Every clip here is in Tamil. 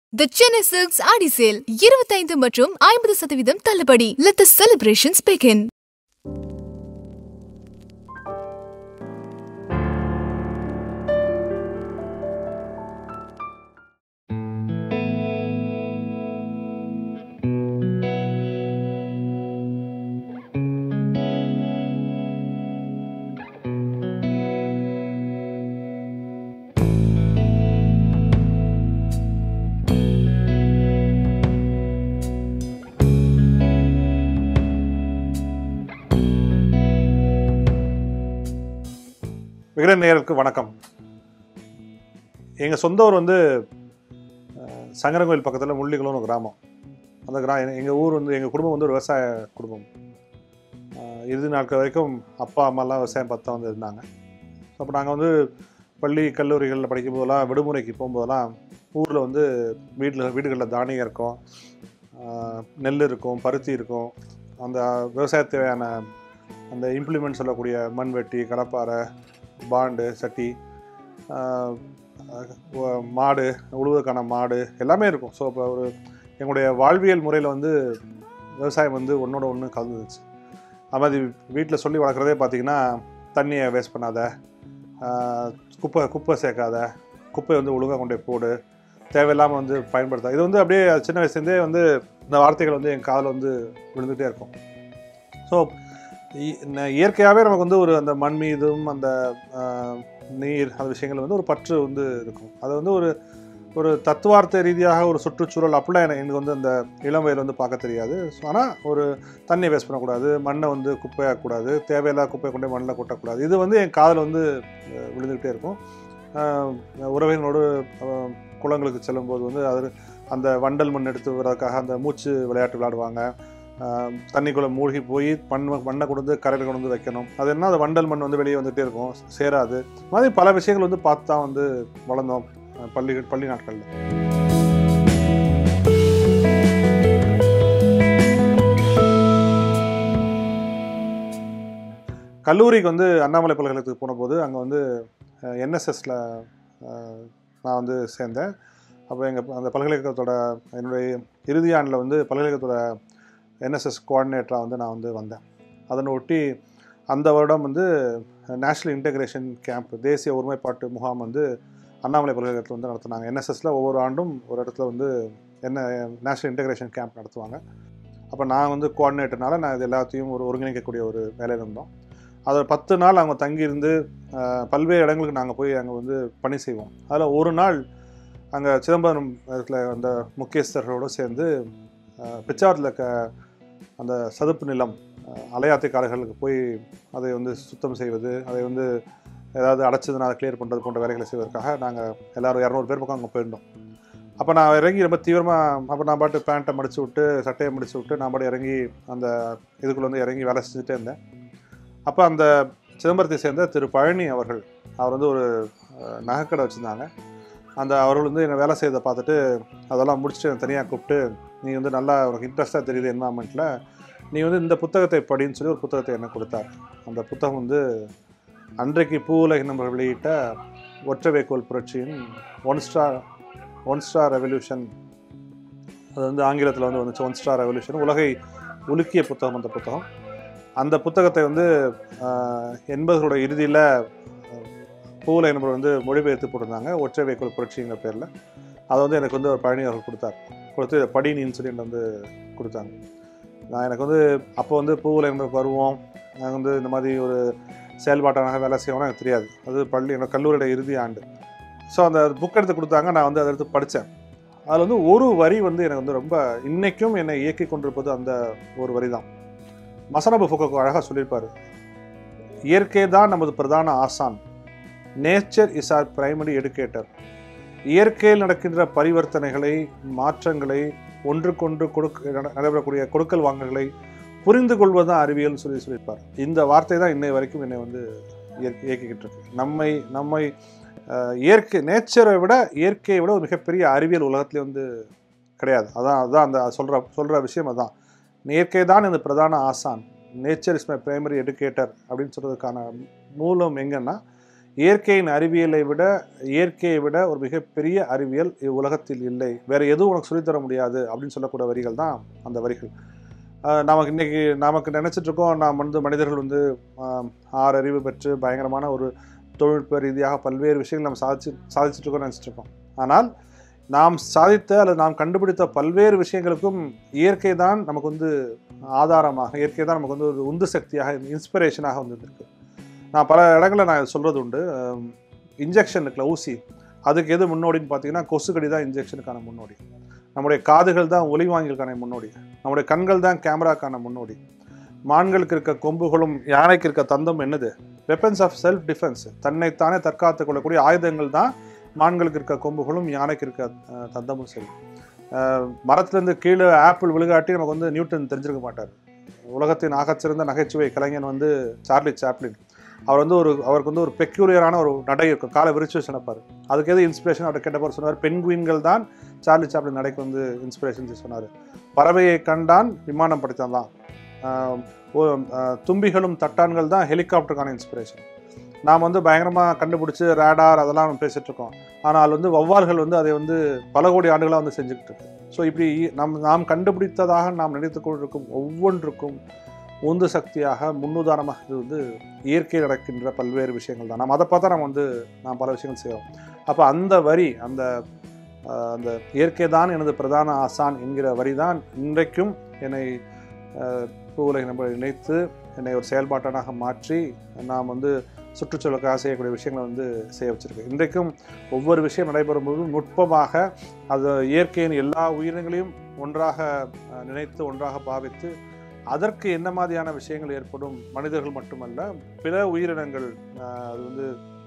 The Chennai Silks ஆடி சேல் இருபத்தைந்து மற்றும் ஐம்பது சதவீதம் தள்ளுபடி Let the celebrations begin. Vikatan நேயருக்கு வணக்கம் எங்கள் சொந்த ஊர் வந்து அஹ், சங்கரங்கோயில் பக்கத்தில் முள்ளிக்குளம்னு ஒரு கிராமம் அந்த கிரா எங்கள் ஊர் வந்து எங்கள் குடும்பம் வந்து ஒரு விவசாய குடும்பம் அஹ், இறுதி நாட்கள் வரைக்கும் அப்பா அம்மாலாம் விவசாயம் பார்த்து தான் வந்து இருந்தாங்க அப்போ நாங்கள் வந்து பள்ளி கல்லூரிகளில் படிக்கும் போதெல்லாம் விடுமுறைக்கு போகும்போதெல்லாம் ஊரில் வந்து வீட்டில் வீடுகளில் தானியம் இருக்கும் அஹ், நெல் இருக்கும் பருத்தி இருக்கும் அந்த விவசாய தேவையான அந்த இம்ப்ளிமெண்ட் சொல்லக்கூடிய மண்வெட்டி கடப்பாரை பாண்டு சட்டி ஆஹ் அஹ் மாடு உழுவதற்கான மாடு எல்லாமே இருக்கும் ஸோ இப்போ ஒரு எங்களுடைய வாழ்வியல் முறையில் வந்து விவசாயம் வந்து ஒன்றோட ஒன்று கலந்துருச்சு அது மாதிரி வீட்டில் சொல்லி வளர்க்குறதே பார்த்தீங்கன்னா தண்ணியை வேஸ்ட் பண்ணாத ஆஹ் குப்பை குப்பை சேர்க்காத குப்பை வந்து ஒழுங்காக கொண்டு போய் போடு தேவையில்லாமல் வந்து பயன்படுத்தாது இது வந்து அப்படியே சின்ன வயசுலேருந்தே வந்து இந்த வார்த்தைகள் வந்து என் காதில் வந்து விழுந்துகிட்டே இருக்கும் ஸோ இயற்கையாகவே நமக்கு வந்து ஒரு அந்த மண் மீதும் அந்த ஆஹ், நீர் அந்த விஷயங்கள் வந்து ஒரு பற்று வந்து இருக்கும் அது வந்து ஒரு ஒரு தத்துவார்த்த ரீதியாக ஒரு சுற்றுச்சூழல் அப்படிலாம் எனக்கு எனக்கு வந்து அந்த இளம் வயதில் வந்து பார்க்க தெரியாது ஆனால் ஒரு தண்ணியை வேஸ்ட் பண்ணக்கூடாது மண்ணை வந்து குப்பையாக்கக்கூடாது தேவையில்லாத குப்பையை கொண்டு போய் மண்ணில் கொட்டக்கூடாது இது வந்து என் காதில் வந்து அஹ், விழுந்துக்கிட்டே இருக்கும் ஆஹ், உறவினரோடு ஆஹ், குளங்களுக்கு செல்லும்போது வந்து அது அந்த வண்டல் மண் எடுத்து வர்றதுக்காக அந்த மூச்சு விளையாட்டு விளையாடுவாங்க ஆஹ் தண்ணிக்குள்ளே மூழ்கி போய் மண் மண்ணை கொண்டு வந்து கரையில் கொண்டு வந்து வைக்கணும் அது என்ன அந்த வண்டல் மண் வந்து வெளியே வந்துகிட்டே இருக்கும் சேராது இது மாதிரி பல விஷயங்கள் வந்து பார்த்து தான் வந்து வளர்ந்தோம் அஹ் பள்ளி பள்ளி நாட்களில் கல்லூரிக்கு வந்து அண்ணாமலை பல்கலைக்கழகத்துக்கு போன போது அங்கே வந்து என்எஸ்எஸில் நான் வந்து சேர்ந்தேன் அப்போ எங்கள் அந்த பல்கலைக்கழகத்தோட என்னுடைய இறுதி ஆண்டில் வந்து பல்கலைக்கழகத்தோட என்எஸ்எஸ் கோஆர்டினேட்டராக வந்து நான் வந்து வந்தேன் அதனை ஒட்டி அந்த வருடம் வந்து நேஷ்னல் இன்டெகிரேஷன் கேம்ப் தேசிய ஒருமைப்பாட்டு முகாம் வந்து அண்ணாமலை பல்கலைக்கழகத்தில் வந்து நடத்துனாங்க என்எஸ்எஸில் ஒவ்வொரு ஆண்டும் ஒரு இடத்துல வந்து என்ன நேஷ்னல் இன்டெகிரேஷன் கேம்ப் நடத்துவாங்க அப்போ நான் வந்து கோஆர்டினேட்டர்னால நான் இது எல்லாத்தையும் ஒரு ஒருங்கிணைக்கக்கூடிய ஒரு வேலையில் இருந்தோம் அதில் பத்து நாள் அவங்க தங்கியிருந்து அஹ், பல்வேறு இடங்களுக்கு நாங்கள் போய் அங்கே வந்து பணி செய்வோம் அதில் ஒரு நாள் அங்கே சிதம்பரம் இடத்துல அந்த முக்கியஸ்தர்களோடு சேர்ந்து அஹ், பிச்சாவரத்தில் இருக்க அந்த சதுப்பு நிலம் அஹ், அலையாத்திக்காரர்களுக்கு போய் அதை வந்து சுத்தம் செய்வது அதை வந்து ஏதாவது அடைச்சதுன்னா அதை கிளியர் பண்ணுறது போன்ற வேலைகளை செய்வதற்காக நாங்கள் எல்லோரும் இரநூறு பேர் பக்கம் அங்கே போயிருந்தோம் அப்போ நான் இறங்கி ரொம்ப தீவிரமாக அப்போ நான் பாட்டு பேண்ட்டை மடிச்சு விட்டு சட்டையை மடிச்சு விட்டு நான் பாட்டு இறங்கி அந்த இதுக்குள்ளே வந்து இறங்கி வேலை செஞ்சுட்டே இருந்தேன் அப்போ அந்த சிதம்பரத்தை சேர்ந்த திரு பழனி அவர்கள் அவர் வந்து ஒரு அஹ், நகைக்கடை வச்சுருந்தாங்க அந்த அவர்கள் வந்து என்னை வேலை செய்யறதை பார்த்துட்டு அதெல்லாம் முடிச்சுட்டு என்னை தனியாக கூப்பிட்டு நீ வந்து நல்லா உனக்கு இன்ட்ரெஸ்ட்டாக தெரியுது என்வாமெண்ட்டில் நீ வந்து இந்த புத்தகத்தை படின்னு சொல்லி ஒரு புத்தகத்தை எனக்கு கொடுத்தார் அந்த புத்தகம் வந்து அன்றைக்கு பூவுலக நம்பர் வெளியிட்ட ஒற்றை வேக்கோல் புரட்சியின் one straw one straw revolution அது வந்து ஆங்கிலத்தில் வந்து வந்துச்சு ஒன் ஸ்டார் ரெவல்யூஷன் உலகை உலுக்கிய புத்தகம் அந்த புத்தகம் அந்த புத்தகத்தை வந்து ஆஹ், எண்பதுகளோட இறுதியில் பூவுலக நம்பர் வந்து மொழிபெயர்த்து போட்டிருந்தாங்க ஒற்றை வேக்கோல் புரட்சிங்கிற பேரில் அதை வந்து எனக்கு வந்து ஒரு பழனி அவர்கள் கொடுத்தார் கொடுத்து இதை படி நீன்னு சொல்லி என்னை வந்து கொடுத்தாங்க நான் எனக்கு வந்து அப்போ வந்து பூவில் எனக்கு வருவோம் நாங்கள் வந்து இந்த மாதிரி ஒரு செயல்பாட்டாக வேலை செய்வோம்னா எனக்கு தெரியாது அது பள்ளி என்னோட கல்லூரியோட இறுதி ஆண்டு ஸோ அந்த புக் எடுத்து கொடுத்தாங்க நான் வந்து அதை எடுத்து படித்தேன் அதில் வந்து ஒரு வரி வந்து எனக்கு வந்து ரொம்ப இன்னைக்கும் என்னை இயக்கி கொண்டிருப்பது அந்த ஒரு வரி தான் மசனபு ஃபுக்கு அழகாக சொல்லியிருப்பார் இயற்கை தான் நமது பிரதான ஆசான் nature is our primary educator இயற்கையில் நடக்கின்ற பரிவர்த்தனைகளை மாற்றங்களை ஒன்றுக்கொன்று கொடுக்க நட- நடைபெறக்கூடிய கொடுக்கல் வாங்கல்களை புரிந்து கொள்வதுதான் அறிவியல்னு சொல்லி சொல்லியிருப்பார் இந்த வார்த்தை தான் இன்னை வரைக்கும் என்னை வந்து இயற்கை இயக்கிக்கிட்டு இருக்கு நம்மை நம்மை அஹ், இயற்கை நேச்சரை விட இயற்கையை விட ஒரு மிகப்பெரிய அறிவியல் உலகத்துலேயே வந்து கிடையாது அதான் அதான் அந்த சொல்கிற சொல்கிற விஷயம் அதான் இயற்கை தான் இந்த பிரதான ஆசான் nature is my primary educator அப்படின்னு சொல்கிறதுக்கான மூலம் எங்கன்னா இயற்கையின் அறிவியலை விட இயற்கையை விட ஒரு மிகப்பெரிய அறிவியல் இவ்வுலகத்தில் இல்லை வேற எதுவும் உனக்கு சொல்லித்தர முடியாது அப்படின்னு சொல்லக்கூடிய வரிகள் தான் அந்த வரிகள் ஆஹ் நமக்கு இன்னைக்கு நமக்கு நினைச்சிட்டு இருக்கோம் நாம் வந்து மனிதர்கள் வந்து ஆஹ் ஆறு அறிவு பெற்று பயங்கரமான ஒரு தொழில்நுட்ப ரீதியாக பல்வேறு விஷயங்கள் நம்ம சாதிச்சு சாதிச்சுட்டு இருக்கோம்னு நினச்சிட்டு இருக்கோம் ஆனால் நாம் சாதித்த அல்லது நாம் கண்டுபிடித்த பல்வேறு விஷயங்களுக்கும் இயற்கை தான் நமக்கு வந்து ஆதாரமாக இயற்கை தான் நமக்கு வந்து ஒரு உந்து சக்தியாக இன்ஸ்பிரேஷனாக வந்திருக்கு நான் பல இடங்களில் நான் சொல்கிறது உண்டு இன்ஜெக்ஷன் இருக்குல்ல ஊசி அதுக்கு எது முன்னோடின்னு பார்த்தீங்கன்னா கொசுக்கடி தான் இன்ஜெக்ஷனுக்கான முன்னோடி நம்முடைய காதுகள் தான் ஒலிவாங்கிகளுக்கான முன்னோடி நம்முடைய கண்கள் தான் கேமராக்கான முன்னோடி மான்களுக்கு இருக்க கொம்புகளும் யானைக்கு இருக்க தந்தம் என்னது வெப்பன்ஸ் ஆஃப் செல்ஃப் டிஃபென்ஸ் தன்னைத்தானே தற்காத்துக் கொள்ளக்கூடிய ஆயுதங்கள் தான் மான்களுக்கு இருக்க கொம்புகளும் யானைக்கு இருக்க அஹ், தந்தமும் சரி அஹ், மரத்துலேருந்து கீழே ஆப்பிள் விழுகாட்டி நமக்கு வந்து நியூட்டன் தெரிஞ்சிருக்க மாட்டார் உலகத்தின் ஆகச்சிறந்த நகைச்சுவை கலைஞன் வந்து சார்லி சாப்ளின் அவர் வந்து ஒரு அவருக்கு வந்து ஒரு பெக்யூலியரான ஒரு நடை இருக்கும் காலை விரிச்சு வச்சு நடப்பார் அதுக்கு எது இன்ஸ்பிரேஷன் அவர் கேட்டப்பவர் சொன்னார் பெண்குயின்கள் தான் சார்லி சாப்ளின் நடைக்கு வந்து இன்ஸ்பிரேஷன் சொன்னார் பறவையை கண்டான் விமானம் படித்தான் தான் ஆஹ் ஓ- ஆஹ் தும்பிகளும் தட்டான்கள் தான் ஹெலிகாப்டருக்கான இன்ஸ்பிரேஷன் நாம் வந்து பயங்கரமாக கண்டுபிடிச்சி ரேடார் அதெல்லாம் நம்ம பேசிட்டு இருக்கோம் ஆனால் வந்து வௌவால்கள் வந்து அதை வந்து பல கோடி ஆண்டுகளாக வந்து செஞ்சுக்கிட்டு இருக்கு ஸோ இப்படி நம் நாம் கண்டுபிடித்ததாக நாம் நினைத்து கொண்டிருக்கும் ஒவ்வொன்றுக்கும் உந்து சக்தியாக முன்னுதாரணமாக இது வந்து இயற்கையில் நடக்கின்ற பல்வேறு விஷயங்கள் தான் நம்ம அதை பார்த்தா நம்ம வந்து நாம் பல விஷயங்கள் செய்கிறோம் அப்போ அந்த வரி அந்த ஆஹ், அந்த இயற்கை தான் எனது பிரதான ஆசான் என்கிற வரி தான் இன்றைக்கும் என்னை ஆஹ், பூவுலகை நம்ம இணைத்து என்னை ஒரு செயல்பாட்டனாக மாற்றி நாம் வந்து சுற்றுச்சூழலுக்காக செய்யக்கூடிய விஷயங்களை வந்து செய்ய வச்சிருக்கு இன்றைக்கும் ஒவ்வொரு விஷயம் நடைபெறும் போதும் நுட்பமாக அது இயற்கையின் எல்லா உயிரினங்களையும் ஒன்றாக அஹ், நினைத்து ஒன்றாக பாவித்து அதற்கு என்ன மாதிரியான விஷயங்கள் ஏற்படும் மனிதர்கள் மட்டுமல்ல பிற உயிரினங்கள் அஹ், அது வந்து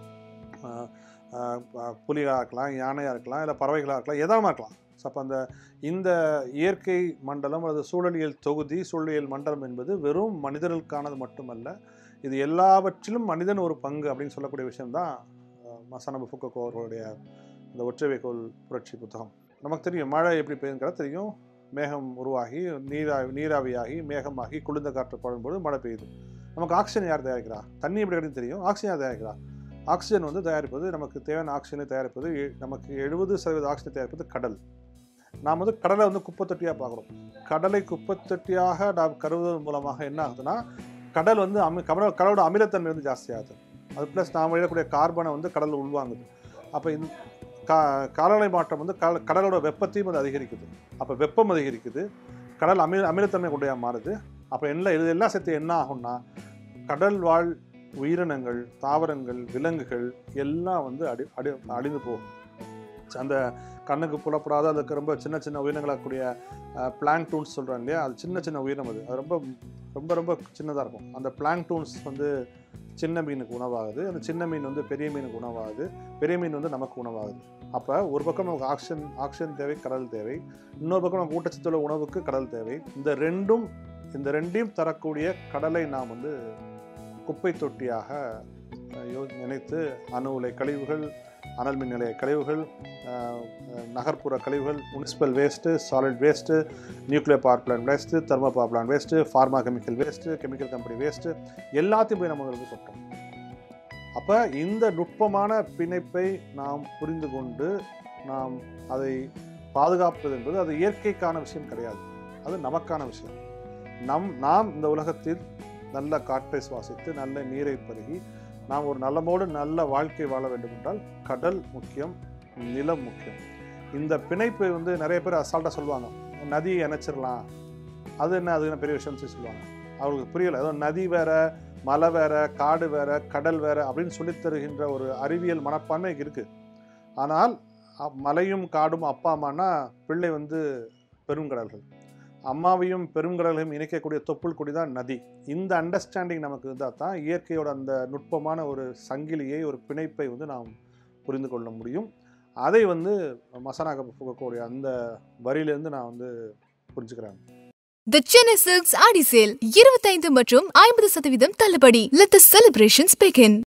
அஹ், அஹ், ப- புலிகளாக இருக்கலாம் யானையாக இருக்கலாம் இல்லை பறவைகளாக இருக்கலாம் எதாமா இருக்கலாம் ஸோ அப்போ அந்த இந்த இயற்கை மண்டலம் அல்லது சூழலியல் தொகுதி சூழலியல் மண்டலம் என்பது வெறும் மனிதர்களுக்கானது மட்டுமல்ல இது எல்லாவற்றிலும் மனிதன் ஒரு பங்கு அப்படின்னு சொல்லக்கூடிய விஷயம்தான் அஹ், மசானபு ஃபுக்கோகோ அவர்களுடைய அந்த ஒற்றை வைக்கோல் புரட்சி புத்தகம் நமக்கு தெரியும் மழை எப்படி பெய்யுங்கிறது தெரியும் மேகம் உருவாகி நீராவி நீராவியாகி மேகமாகி குளிர்ந்த காற்று படும்போது மழை பெய்யுது நமக்கு ஆக்சிஜன் யார் தயாரிக்கிறா தண்ணி எப்படி கிடைக்கும் தெரியும் ஆக்சிஜன் யார் தயாரிக்கிறா ஆக்சிஜன் வந்து தயாரிப்பது நமக்கு தேவையான ஆக்சிஜனை தயாரிப்பது எ- நமக்கு எழுபது சதவீத ஆக்சிஜனை தயாரிப்பது கடல் நாம் வந்து கடலை வந்து குப்பைத்தொட்டியாக பார்க்குறோம் கடலை குப்பைத்தொட்டியாக நாம் கருதுவதன் மூலமாக என்ன ஆகுதுன்னா கடல் வந்து அமி கடல் கடலோட அமிலத்தன்மை வந்து ஜாஸ்தியாகுது அது ப்ளஸ் நாம் எழுதக்கூடிய கார்பனை வந்து கடல் உள்வாங்குது அப்போ இந்த கா காலநிலை மாற்றம் வந்து கடல் கடலோட வெப்பத்தையும் அது அதிகரிக்குது அப்போ வெப்பம் அதிகரிக்குது கடல் அமில அமிலத்தன்மை கொண்டையாக மாறுது அப்போ என்ன இது எல்லாம் சேர்த்து என்ன ஆகும்னா கடல் வாழ் உயிரினங்கள் தாவரங்கள் விலங்குகள் எல்லாம் வந்து அடி அடி அழிந்து போகும் அந்த கண்ணுக்கு புலப்படாத அதுக்கு ரொம்ப சின்ன சின்ன உயிரினங்களாகக்கூடிய பிளாங்டூன்ஸ் சொல்கிறாங்க இல்லையா அது சின்ன சின்ன உயிரினம் அது அது ரொம்ப ரொம்ப ரொம்ப சின்னதாக இருக்கும் அந்த பிளாங்டூன்ஸ் வந்து சின்ன மீனுக்கு உணவாகுது அந்த சின்ன மீன் வந்து பெரிய மீனுக்கு உணவாகுது பெரிய மீன் வந்து நமக்கு உணவாகுது அப்போ ஒரு பக்கம் நமக்கு ஆக்சிஜன் ஆக்சிஜன் தேவை கடல் தேவை இன்னொரு பக்கம் நமக்கு ஊட்டச்சத்துள்ள உணவுக்கு கடல் தேவை இந்த ரெண்டும் இந்த ரெண்டையும் தரக்கூடிய கடலை நாம் வந்து குப்பை தொட்டியாக அஹ், யோ- நினைத்து அணு உலை கழிவுகள் அனல் மின் நிலைய கழிவுகள் அஹ், அஹ், நகர்ப்புற கழிவுகள் municipal waste solid waste nuclear power plant waste thermo power plant waste pharma chemical waste chemical company waste எல்லாத்தையும் போய் நம்ம வந்து கொட்டோம் அப்போ இந்த நுட்பமான பிணைப்பை நாம் புரிந்து கொண்டு நாம் அதை பாதுகாப்பது என்பது அது இயற்கைக்கான விஷயம் கிடையாது அது நமக்கான விஷயம் நம் நாம் இந்த உலகத்தில் நல்ல காற்றை சுவாசித்து நல்ல நீரை பருகி நாம் ஒரு நலமோடு நல்ல வாழ்க்கை வாழ வேண்டும் என்றால் கடல் முக்கியம் நிலம் முக்கியம் இந்த பிணைப்பை வந்து நிறைய பேர் அசால்ட்டாக சொல்லுவாங்க நதி இணைச்சிடலாம் அது என்ன அது என்ன பெரிய விஷயம் சொல்லி சொல்லுவாங்க அவங்களுக்கு புரியல ஏதோ நதி வேற மலை வேற காடு வேற கடல் வேற அப்படின்னு சொல்லித் தருகின்ற ஒரு அறிவியல் மனப்பான்மை இருக்கு ஆனால் அ- மலையும் காடும் அப்பா அம்மானா பிள்ளை வந்து பெருங்கடல்கள் அம்மாவையும் பெருங்கடலையும் இணைக்கக்கூடிய தொப்புள் கொடி தான் நதி இந்த அண்டர்ஸ்டாண்டிங் நமக்கு இருந்தால் தான் இயற்கையோட அந்த நுட்பமான ஒரு சங்கிலியை ஒரு பிணைப்பை வந்து நாம் புரிந்து கொள்ள முடியும் அதை வந்து மசானாக புகக்கூடிய அந்த வரியிலேருந்து நான் வந்து புரிஞ்சுக்கிறேன் The Chennai Silks Adi Sale இருபத்தைந்து மற்றும் ஐம்பது சதவீதம் தள்ளுபடி Let the celebrations begin.